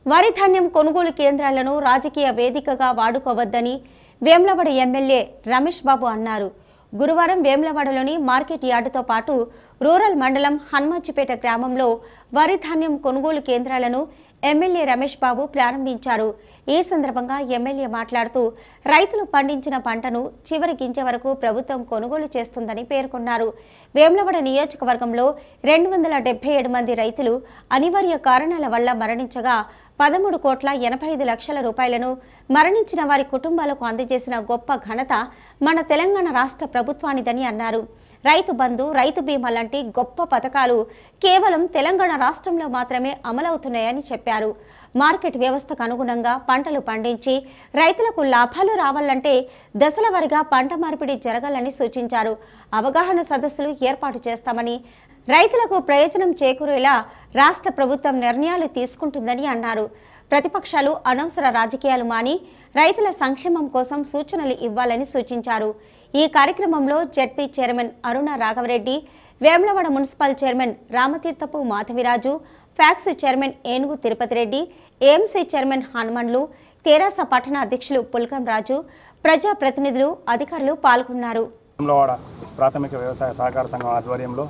వరి ధాన్యం కొనుగోలు కేంద్రాలను రాజకీయ వేదికగా వాడుకోవద్దని వేమ్లవాడ ఎమ్మెల్యే రమేష్ బాబు అన్నారు గురువారం వేమ్లవాడలోని మార్కెట్ యార్డుతో పాటు రూరల్ మండలం హన్మాచిపేట గ్రామంలో వరి ధాన్యం కొనుగోలు కేంద్రాలను ఎమ్మెల్యే రమేష్ బాబు ప్రారంభించారు ఈ సందర్భంగా ఎమ్మెల్యే మాట్లాడుతూ రైతులు పండించిన పంటను చివరి గింజ వరకు ప్రభుత్వం కొనుగోలు చేస్తుందని పేర్కొన్నారు వేములవాడ నియోజకవర్గంలో రెండు వందల డెబ్బై ఏడు మంది రైతులు అనివార్య కారణాల వల్ల మరణించగా పదమూడు కోట్ల ఎనభై ఐదు లక్షల రూపాయలను మరణించిన వారి కుటుంబాలకు అందజేసిన గొప్ప ఘనత మన తెలంగాణ రాష్ట్ర ప్రభుత్వానిదని అన్నారు రైతు బంధు రైతు బీమా లాంటి గొప్ప పథకాలు కేవలం తెలంగాణ రాష్ట్రంలో మాత్రమే అమలవుతున్నాయని చెప్పారు మార్కెట్ వ్యవస్థకు అనుగుణంగా పంటలు పండించి రైతులకు లాభాలు రావాలంటే దశల వారీగా పంట మార్పిడి జరగాలని సూచించారు అవగాహన సదస్సులు ఏర్పాటు చేస్తామని రైతులకు ప్రయోజనం చేకూరేలా రాష్ట్ర ప్రభుత్వం నిర్ణయాలు తీసుకుంటుందని అన్నారు ప్రతిపక్షాలు అనవసర రాజకీయాలు మాని రైతుల సంక్షేమం కోసం సూచనలు ఇవ్వాలని సూచించారు ఈ కార్యక్రమంలో ZP chairman Aruna Raghava Reddy Vemulawada municipal chairman Ramatheerthapu Madhaviraju PACS chairman Enugu Tirupati Reddy AMC chairman Hanumanlu TRS పట్టణ అధ్యక్షులు పుల్కం రాజు ప్రజాప్రతినిధులు అధికారులు పాల్గొన్నారు వేములవాడ ప్రాథమిక వ్యవసాయ సహకార సంఘం ఆధ్వర్యంలో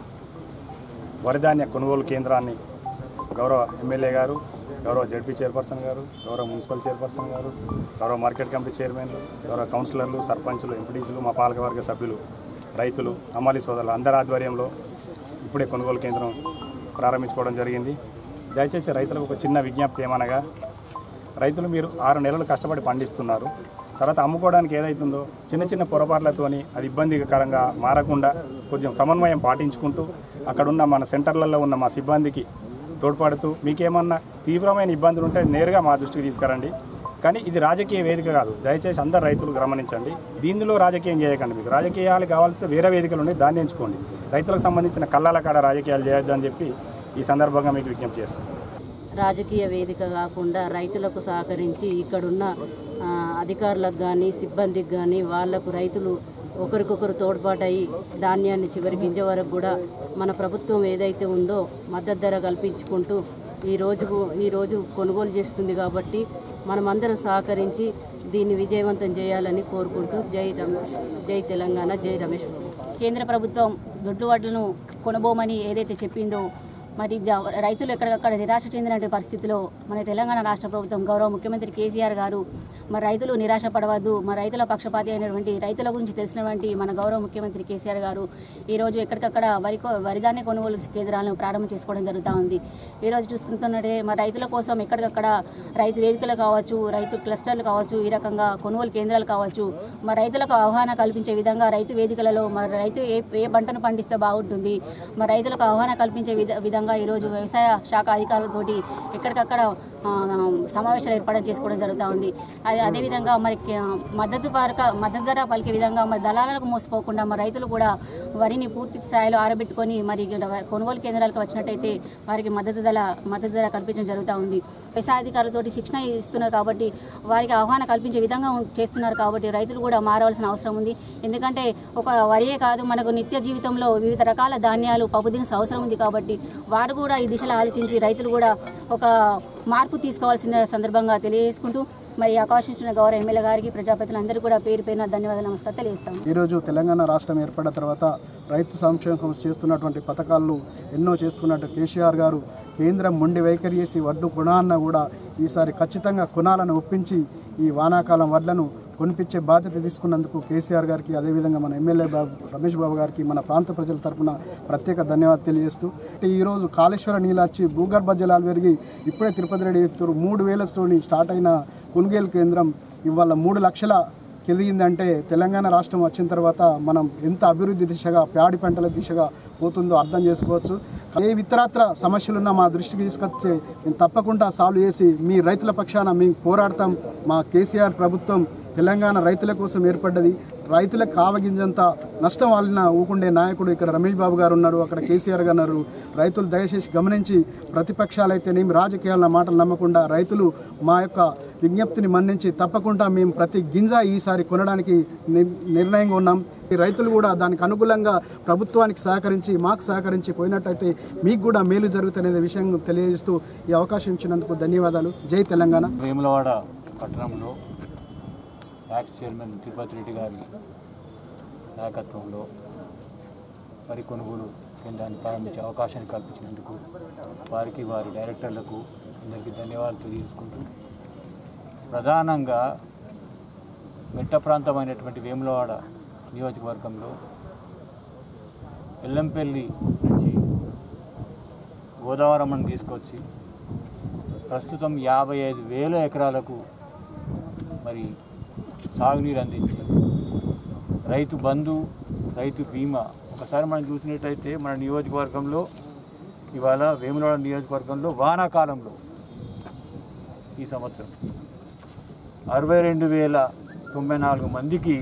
వరిధాన్య కొనుగోలు కేంద్రాన్ని గౌరవ ఎమ్మెల్యే గారు గౌరవ జడ్పీ చైర్పర్సన్ గారు గౌరవ మున్సిపల్ చైర్పర్సన్ గారు గౌరవ మార్కెట్ కమిటీ చైర్మన్లు గౌరవ కౌన్సిలర్లు సర్పంచులు ఎంపీటీసీలు మా పాలకవర్గ సభ్యులు రైతులు అమ్మాలి సోదరులు అందరి ఆధ్వర్యంలో ఇప్పుడే కొనుగోలు కేంద్రం ప్రారంభించుకోవడం జరిగింది దయచేసి రైతులకు ఒక చిన్న విజ్ఞప్తి ఏమనగా రైతులు మీరు ఆరు నెలలు కష్టపడి పండిస్తున్నారు తర్వాత అమ్ముకోవడానికి ఏదైతుందో చిన్న చిన్న పొరపాట్లతోని అది ఇబ్బందికరంగా మారకుండా కొంచెం సమన్వయం పాటించుకుంటూ అక్కడున్న మన సెంటర్లలో ఉన్న మా సిబ్బందికి తోడ్పడుతూ మీకేమన్నా తీవ్రమైన ఇబ్బందులు ఉంటే నేరుగా మా దృష్టికి తీసుకురండి కానీ ఇది రాజకీయ వేదిక కాదు దయచేసి అందరు రైతులు గమనించండి దీనిలో రాజకీయం చేయకండి మీకు రాజకీయాలు కావాల్సిన వేరే వేదికలు ఉన్నాయి దాన్ని ఎంచుకోండి రైతులకు సంబంధించిన కళ్ళాల కాడ రాజకీయాలు చేయొద్దని చెప్పి ఈ సందర్భంగా మీకు విజ్ఞప్తి చేస్తున్నాను రాజకీయ వేదిక కాకుండా రైతులకు సహకరించి ఇక్కడున్న ఆ, అధికారులకు కానీ సిబ్బందికి కానీ వాళ్లకు రైతులు ఒకరికొకరు తోడ్పాటయి ధాన్యాన్ని చివరి గింజ వరకు కూడా మన ప్రభుత్వం ఏదైతే ఉందో మద్దతు ధర కల్పించుకుంటూ ఈ రోజుకు ఈ రోజు కొనుగోలు చేస్తుంది కాబట్టి మనమందరం సహకరించి దీన్ని విజయవంతం చేయాలని కోరుకుంటూ జై రమేష్ జై తెలంగాణ జై రమేష్ బాబు కేంద్ర ప్రభుత్వం దొడ్డు వడ్లను కొనబోమని ఏదైతే చెప్పిందో మరి ద- రైతులు ఎక్కడికక్కడ నిరాశ చెందిన పరిస్థితిలో మన తెలంగాణ రాష్ట్ర ప్రభుత్వం గౌరవ ముఖ్యమంత్రి కేసీఆర్ గారు మరి రైతులు నిరాశ పడవద్దు మరి రైతుల పక్షపాతి అయినటువంటి రైతుల గురించి తెలిసినటువంటి మన గౌరవ ముఖ్యమంత్రి కేసీఆర్ గారు ఈరోజు ఎక్కడికక్కడ వరి కొ- వరిధాన్య కొనుగోలు కేంద్రాలను ప్రారంభం చేసుకోవడం జరుగుతూ ఉంది ఈరోజు చూసుకుంటున్నట్టే మరి రైతుల కోసం ఎక్కడికక్కడ రైతు వేదికలు కావచ్చు రైతు క్లస్టర్లు కావచ్చు ఈ రకంగా కొనుగోలు కేంద్రాలు కావచ్చు మరి రైతులకు అవగాహన కల్పించే విధంగా రైతు వేదికలలో మరి రైతు ఏ ఏ పంటను పండిస్తే బాగుంటుంది మరి రైతులకు అవగాహన కల్పించే విధ విధంగా ఈరోజు వ్యవసాయ శాఖ అధికారులతోటి ఎక్కడికక్కడ ఆ, సమావేశాలు ఏర్పాటు చేసుకోవడం జరుగుతూ ఉంది అదే అదేవిధంగా మరి కే- మద్దతు పరక మద్దతు ధర పలికే విధంగా మరి దళాలకు మోసపోకుండా మరి రైతులు కూడా వరిని పూర్తి స్థాయిలో ఆరబెట్టుకొని మరి ఇక్కడ కొనుగోలు కేంద్రాలకు వచ్చినట్టయితే వారికి మద్దతు ధర మద్దతు ధర కల్పించడం జరుగుతూ ఉంది వ్యవసాయ అధికారులతోటి శిక్షణ ఇస్తున్నారు కాబట్టి వారికి అవగాహన కల్పించే విధంగా ఉం- చేస్తున్నారు కాబట్టి రైతులు కూడా మారవలసిన అవసరం ఉంది ఎందుకంటే ఒక వరియే కాదు మనకు నిత్య జీవితంలో వివిధ రకాల ధాన్యాలు పప్పుదినస అవసరం ఉంది కాబట్టి వారు కూడా ఈ దిశలో ఆలోచించి రైతులు కూడా ఒక మార్పు తీసుకోవాల్సిన సందర్భంగా తెలియజేసుకుంటూ మరి ఈ అవకాశం ఇచ్చిన గౌరవ ఎమ్మెల్యే గారికి ప్రజాప్రతినిధులందరూ కూడా పేరు పేరున ధన్యవాదాలు నమస్కారం తెలియజేస్తాము ఈరోజు తెలంగాణ రాష్ట్రం ఏర్పడిన తర్వాత రైతు సంక్షేమం కోసం చేస్తున్నటువంటి పథకాలు ఎన్నో చేస్తున్నట్టు కేసీఆర్ గారు కేంద్రం మొండి వైఖరి చేసి వడ్లు కొనాలన్నా కూడా ఈసారి ఖచ్చితంగా కొనాలని ఒప్పించి ఈ వానాకాలం వడ్లను కొనిపించే బాధ్యత తీసుకున్నందుకు కేసీఆర్ గారికి అదేవిధంగా మన ఎమ్మెల్యే బాబు రమేష్ బాబు గారికి మన ప్రాంత ప్రజల తరపున ప్రత్యేక ధన్యవాదాలు తెలియజేస్తూ అంటే ఈరోజు కాళేశ్వర నీళ్ళు వచ్చి భూగర్భ జలాలు పెరిగి ఇప్పుడే తిరుపతి రెడ్డి చెప్తారు మూడు వేల స్టోని స్టార్ట్ అయిన కొనుగోలు కేంద్రం ఇవాళ మూడు లక్షల కెదిగిందంటే తెలంగాణ రాష్ట్రం వచ్చిన తర్వాత మనం ఎంత అభివృద్ధి దిశగా ప్యాడి పంటల దిశగా పోతుందో అర్థం చేసుకోవచ్చు ఏ ఇతరత్ర సమస్యలున్నా మా దృష్టికి తీసుకొచ్చి మేము తప్పకుండా సాల్వ్ చేసి మీ రైతుల పక్షాన మేము పోరాడతాం మా కేసీఆర్ ప్రభుత్వం తెలంగాణ రైతుల కోసం ఏర్పడ్డది రైతులకు కావగింజంత నష్టం వాళ్ళన ఊకుండే నాయకుడు ఇక్కడ రమేష్ బాబు గారు ఉన్నారు అక్కడ కేసీఆర్ గారు ఉన్నారు రైతులు దయచేసి గమనించి ప్రతిపక్షాలైతేనేమి రాజకీయాల మాటలు నమ్మకుండా రైతులు మా యొక్క విజ్ఞప్తిని మన్నించి తప్పకుండా మేము ప్రతి గింజ ఈసారి కొనడానికి ని- నిర్ణయంగా ఉన్నాం ఈ రైతులు కూడా దానికి అనుకూలంగా ప్రభుత్వానికి సహకరించి మాకు సహకరించి పోయినట్టయితే మీకు కూడా మేలు జరుగుతున్న విషయం తెలియజేస్తూ ఈ అవకాశం ఇచ్చినందుకు ధన్యవాదాలు జై తెలంగాణ వేములవాడ పట్టణంలో ట్యాక్స్ చైర్మన్ తిరుపతి రెడ్డి గారి నాయకత్వంలో వరి కొనుగోలు కేంద్రాన్ని ప్రారంభించే అవకాశాన్ని కల్పించినందుకు వారికి వారి డైరెక్టర్లకు అందరికీ ధన్యవాదాలు తెలియజేసుకుంటూ ప్రధానంగా మెట్ట ప్రాంతమైనటువంటి వేములవాడ నియోజకవర్గంలో ఎల్లంపల్లి నుంచి గోదావరమ్మను తీసుకొచ్చి ప్రస్తుతం యాభై ఐదు వేల ఎకరాలకు మరి సాగునీరు అందించి రైతు బంధు రైతు బీమా ఒకసారి మనం చూసినట్టయితే మన నియోజకవర్గంలో ఇవాళ వేములవాడ నియోజకవర్గంలో వానాకాలంలో ఈ సంవత్సరం అరవై రెండు వేల తొంభై నాలుగు మందికి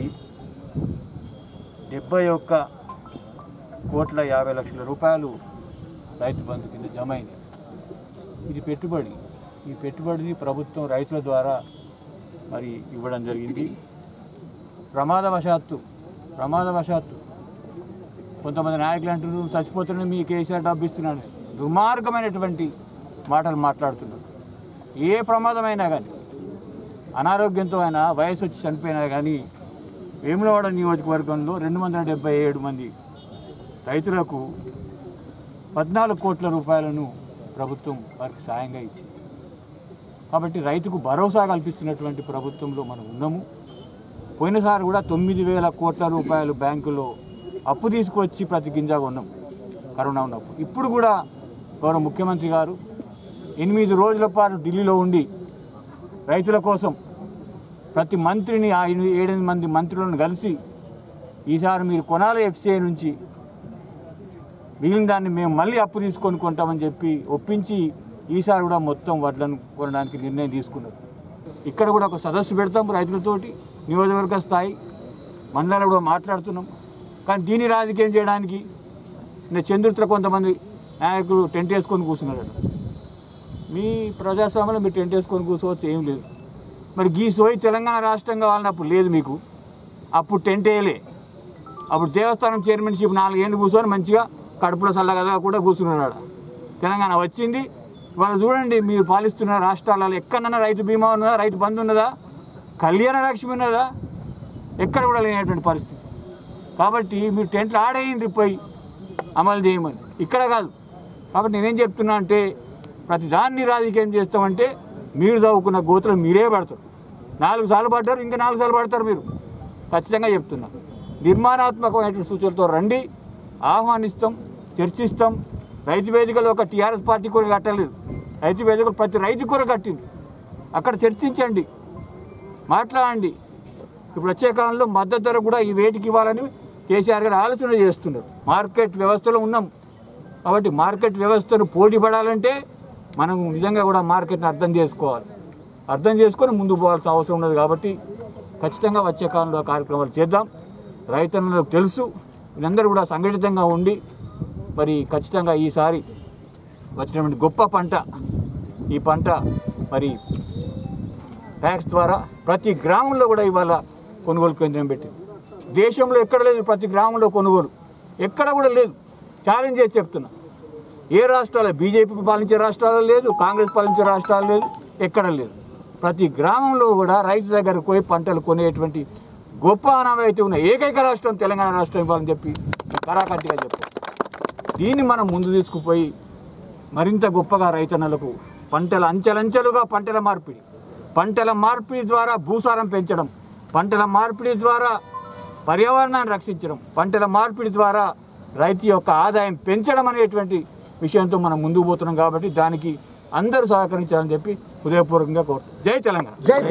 డెబ్బై ఒక్క కోట్ల యాభై లక్షల రూపాయలు రైతు బంధు కింద జమ అయింది ఇది పెట్టుబడి ఈ పెట్టుబడిని ప్రభుత్వం రైతుల ద్వారా మరి ఇవ్వడం జరిగింది ప్రమాదవశాత్తు ప్రమాదవశాత్తు కొంతమంది నాయకులు అంటున్నారు చచ్చిపోతున్నా మీ కేసీఆర్ డబ్బు ఇస్తున్నాడు దుర్మార్గమైనటువంటి మాటలు మాట్లాడుతున్నారు ఏ ప్రమాదమైనా కానీ అనారోగ్యంతో అయినా వయసు వచ్చి చనిపోయినా కానీ వేములవాడ నియోజకవర్గంలో రెండు వందల డెబ్బై ఏడు మంది రైతులకు పద్నాలుగు కోట్ల రూపాయలను ప్రభుత్వం వారికి సాయంగా ఇచ్చింది కాబట్టి రైతుకు భరోసా కల్పిస్తున్నటువంటి ప్రభుత్వంలో మనం ఉన్నాము పోయినసారి కూడా తొమ్మిది వేల కోట్ల రూపాయలు బ్యాంకులో అప్పు తీసుకొచ్చి ప్రతి గింజ కొన్నాం కరోనా ఉన్నప్పుడు ఇప్పుడు కూడా గౌరవ ముఖ్యమంత్రి గారు ఎనిమిది రోజుల పాటు ఢిల్లీలో ఉండి రైతుల కోసం ప్రతి మంత్రిని ఆ ఎనిమిది- ఏడెనిమిది మంది మంత్రులను కలిసి ఈసారి మీరు కొనాలి ఎఫ్సిఐ నుంచి మిగిలిన దాన్ని మేము మళ్ళీ అప్పు తీసుకొని కొంటామని చెప్పి ఒప్పించి ఈసారి కూడా మొత్తం వడ్లను కొనడానికి నిర్ణయం తీసుకున్నారు ఇక్కడ కూడా ఒక సదస్సు పెడతాం రైతులతోటి నియోజకవర్గ స్థాయి మండలాలు కూడా మాట్లాడుతున్నాం కానీ దీన్ని రాజకీయం చేయడానికి నేను చంద్రుత్ర కొంతమంది నాయకులు టెంట్ వేసుకొని కూర్చున్నారు మీ ప్రజాస్వామ్యంలో మీరు టెంట్ వేసుకొని కూర్చోవచ్చు ఏం లేదు మరి గీ సోయి తెలంగాణ రాష్ట్రం కావాలన్నప్పుడు లేదు మీకు అప్పుడు టెంట్ వేయలే అప్పుడు దేవస్థానం చైర్మన్షిప్ నాలుగేళ్ళు కూర్చొని మంచిగా కడుపులో చల్లగా కూడా కూర్చున్నాడు తెలంగాణ వచ్చింది వాళ్ళు చూడండి మీరు పాలిస్తున్న రాష్ట్రాలలో ఎక్కడన్నా రైతు బీమా ఉన్నదా రైతు బంధు ఉన్నదా కళ్యాణ లక్ష్మి ఉన్నదా ఎక్కడ కూడా లేనటువంటి పరిస్థితి కాబట్టి మీరు టెంట్లు ఆడేయండి పోయి అమలు చేయమని ఇక్కడ కాదు కాబట్టి నేనేం చెప్తున్నా అంటే ప్రతి దాన్ని రాజకీయం చేస్తామంటే మీరు చదువుకున్న గోతులు మీరే పడతారు నాలుగు సార్లు పడ్డారు ఇంకా నాలుగు సార్లు పడతారు మీరు ఖచ్చితంగా చెప్తున్నా నిర్మాణాత్మకమైనటువంటి సూచనలతో రండి ఆహ్వానిస్తాం చర్చిస్తాం రైతు వేదికలో ఒక టీఆర్ఎస్ పార్టీ కూడా కట్టలేదు రైతు వేదికలు ప్రతి రైతు కూడా కట్టింది అక్కడ చర్చించండి మాట్లాడండి ఇప్పుడు వచ్చే కాలంలో మద్దతు ధర కూడా ఈ వేటికి ఇవ్వాలని కేసీఆర్ గారు ఆలోచన చేస్తున్నారు మార్కెట్ వ్యవస్థలో ఉన్నాం కాబట్టి మార్కెట్ వ్యవస్థను పోటీ పడాలంటే మనం నిజంగా కూడా మార్కెట్ని అర్థం చేసుకోవాలి అర్థం చేసుకొని ముందుకు పోవాల్సిన అవసరం ఉన్నది కాబట్టి ఖచ్చితంగా వచ్చే కాలంలో ఆ కార్యక్రమాలు చేద్దాం రైతన్నులకు తెలుసు వీళ్ళందరూ కూడా సంఘటితంగా ఉండి మరి ఖచ్చితంగా ఈసారి వచ్చినటువంటి గొప్ప పంట ఈ పంట మరి ట్యాక్స్ ద్వారా ప్రతి గ్రామంలో కూడా ఇవాళ కొనుగోలు కేంద్రం పెట్టింది దేశంలో ఎక్కడ లేదు ప్రతి గ్రామంలో కొనుగోలు ఎక్కడ కూడా లేదు ఛాలెంజ్ చేసి చెప్తున్నా ఏ రాష్ట్రాలు బీజేపీ పాలించే రాష్ట్రాలు లేదు కాంగ్రెస్ పాలించే రాష్ట్రాలు లేదు ఎక్కడ లేదు ప్రతి గ్రామంలో కూడా రైతు దగ్గరకు పోయి పంటలు కొనేటువంటి గొప్ప ఆనవాయితీ ఉన్న ఏకైక రాష్ట్రం తెలంగాణ రాష్ట్రం ఇవ్వాలని చెప్పి కరాకట్టిగా చెప్పారు దీన్ని మనం ముందు తీసుకుపోయి మరింత గొప్పగా రైతన్నలకు పంటల అంచెలంచెలుగా పంటల మార్పిడి పంటల మార్పిడి ద్వారా భూసారం పెంచడం పంటల మార్పిడి ద్వారా పర్యావరణాన్ని రక్షించడం పంటల మార్పిడి ద్వారా రైతు యొక్క ఆదాయం పెంచడం అనేటువంటి విషయంతో మనం ముందుకు పోతున్నాం కాబట్టి దానికి అందరూ సహకరించాలని చెప్పి హృదయపూర్వకంగా కోరు జై తెలంగాణ